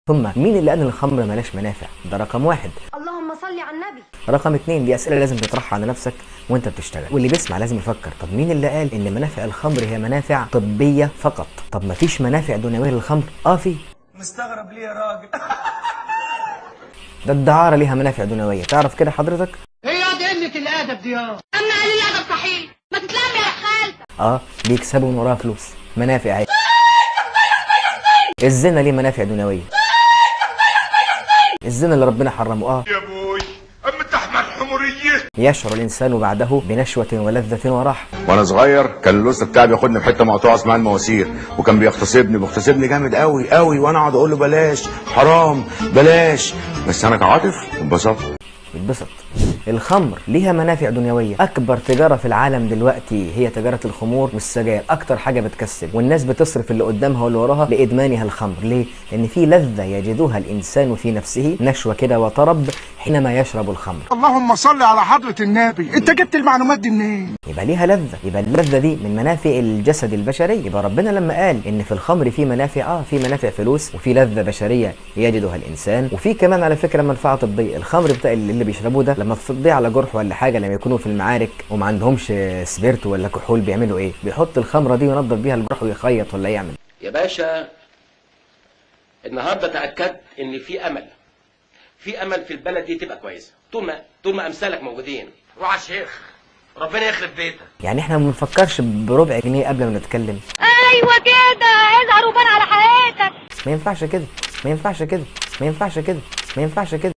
ثم مين اللي قال ان الخمر ملاش منافع ده رقم واحد اللهم صل على النبي رقم اتنين دي اسئله لازم تطرحها على نفسك وانت بتشتغل واللي بيسمع لازم يفكر طب مين اللي قال ان منافع الخمر هي منافع طبيه فقط طب ما فيش منافع دنيويه للخمر اه في مستغرب ليه يا راجل ده الدعاره ليها منافع دنيويه تعرف كده حضرتك هي دي قلة الأدب دي يا أمنع لي الأدب صحيح ما تتلم يا خالتك اه بيكسبوا من وراها فلوس منافع اهي الزنا ليه منافع دنيويه الزنا اللي ربنا حرمه اه يا ابوي اما تحمل حموريه يشعر الانسان بعده بنشوه ولذه وراحه وانا صغير كان الاستاذ بتاعي بياخدني في حته مقطوعه اسمها المواسير وكان بيغتصبني بيغتصبني جامد قوي قوي وانا اقعد اقول له بلاش حرام بلاش بس انا كعاطف انبسطت يتبسط الخمر ليها منافع دنيويه اكبر تجاره في العالم دلوقتي هي تجاره الخمور والسجاير اكتر حاجه بتكسب والناس بتصرف اللي قدامها واللي وراها لادمانها الخمر ليه لان في لذه يجدها الانسان في نفسه نشوه كده وطرب حينما يشرب الخمر اللهم صل على حضرة النبي أنت جبت المعلومات دي منين؟ يبقى ليها لذة يبقى اللذة دي من منافع الجسد البشري يبقى ربنا لما قال ان في الخمر في منافع اه في منافع فلوس وفي لذة بشرية يجدها الانسان وفي كمان على فكرة منفعة طبية الخمر بتاع اللي اللي بيشربوه ده لما تضيع على جرح ولا حاجة لما يكونوا في المعارك وما عندهمش سبيرتو ولا كحول بيعملوا ايه بيحط الخمرة دي وينضف بيها الجرح ويخيط ولا يعمل يا باشا النهارده تاكدت ان في امل في امل في البلد دي تبقى كويسه طول ما طول ما امثالك موجودين روح على الشيخ ربنا يخرب بيتك يعني احنا ما بنفكرش بربع جنيه قبل ما نتكلم أيوة كده اظهر وبان على حقيقتك ما ينفعش كده ما ينفعش كده ما ينفعش كده ما ينفعش كده